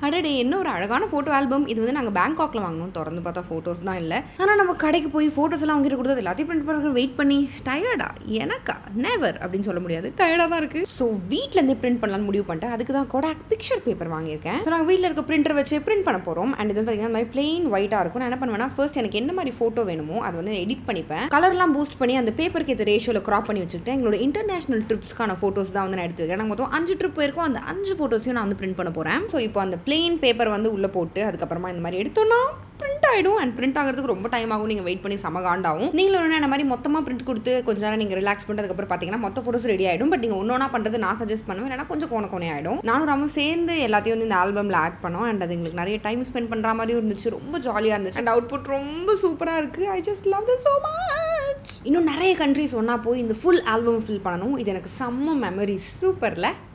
அடடே என்ன ஒரு அழகான ஃபோட்டோ ஆல்பம் இது வந்து நாங்கள் பேங்காக்ல வாங்கினோம் திறந்து பார்த்தா ஃபோட்டோஸ் தான் இல்லை ஆனால் நம்ம கடைக்கு போய் ஃபோட்டோஸ் எல்லாம் அவங்ககிட்ட கொடுத்தது எல்லாத்தையும் பிரிண்ட் பண்ணுற வெயிட் பண்ணி டயர்டா எனக்கா நெவர் அப்படின்னு சொல்ல முடியாது டயர்டாக தான் இருக்குது ஸோ வீட்டிலேருந்தே பிரிண்ட் பண்ணலாம்னு முடிவு பண்ணிட்டேன் அதுக்கு தான் கொடாக் பிக்சர் பேப்பர் வாங்கியிருக்கேன் ஸோ நாங்கள் வீட்டில் இருக்க பிரிண்டர் வச்சு பிரிண்ட் பண்ண போகிறோம் அண்ட் இது வந்து பார்த்தீங்கன்னா இந்த மாதிரி பிளெயின் ஒயிட்டாக இருக்கும் நான் என்ன பண்ணுவேன்னா ஃபர்ஸ்ட் எனக்கு என்ன மாதிரி ஃபோட்டோ வேணுமோ அதை வந்து எடிட் பண்ணிப்பேன் கலர்லாம் பூஸ்ட் பண்ணி அந்த பேப்பருக்கு ஏற்ற ரேஷியோவில் க்ராப் பண்ணி வச்சுக்கிட்டேன் எங்களோட இன்டர்நேஷனல் ட்ரிப்ஸ்க்கான ஃபோட்டோஸ் தான் வந்து நான் எடுத்து வைக்கிறேன் நாங்கள் மொத்தம் அஞ்சு ட்ரிப் போயிருக்கோம் அந்த அஞ்சு ஃபோட்டோஸையும் நான் வந்து பிரிண்ட் பண்ண போகிறேன் ஸோ இப்போ அந்த பிளெயின் பேப்பர் வந்து உள்ளே போட்டு அதுக்கப்புறமா இந்த மாதிரி எடுத்தோன்னா பிரிண்ட் ஆகிடும் அண்ட் பிரிண்ட் ஆகிறதுக்கு ரொம்ப டைம் ஆகும் நீங்கள் வெயிட் பண்ணி செம காண்டாகும் நீங்களும் ஒன்று இந்த மாதிரி மொத்தமாக பிரிண்ட் கொடுத்து கொஞ்ச நேரம் நீங்கள் ரிலாக்ஸ் பண்ணிட்டு அதுக்கப்புறம் பார்த்தீங்கன்னா மொத்த ஃபோட்டோஸ் ரெடி ஆகிடும் பட் நீங்கள் ஒன்றா பண்ணுறது நான் சஜஸ்ட் பண்ணுவேன் இல்லைனா கொஞ்சம் கோண கோணே ஆகிடும் நானும் ராமும் சேர்ந்து எல்லாத்தையும் வந்து இந்த ஆல்பமில் ஆட் பண்ணோம் அண்ட் அது எங்களுக்கு நிறைய டைம் ஸ்பெண்ட் பண்ணுற மாதிரியும் இருந்துச்சு ரொம்ப ஜாலியாக இருந்துச்சு அண்ட் அவுட்புட் ரொம்ப சூப்பராக இருக்குது I just love the so much இன்னும் நிறைய கண்ட்ரிஸ் ஒன்றா போய் இந்த ஃபுல் ஆல்பம் ஃபில் பண்ணணும் இது எனக்கு செம்ம மெமரி சூப்பரில்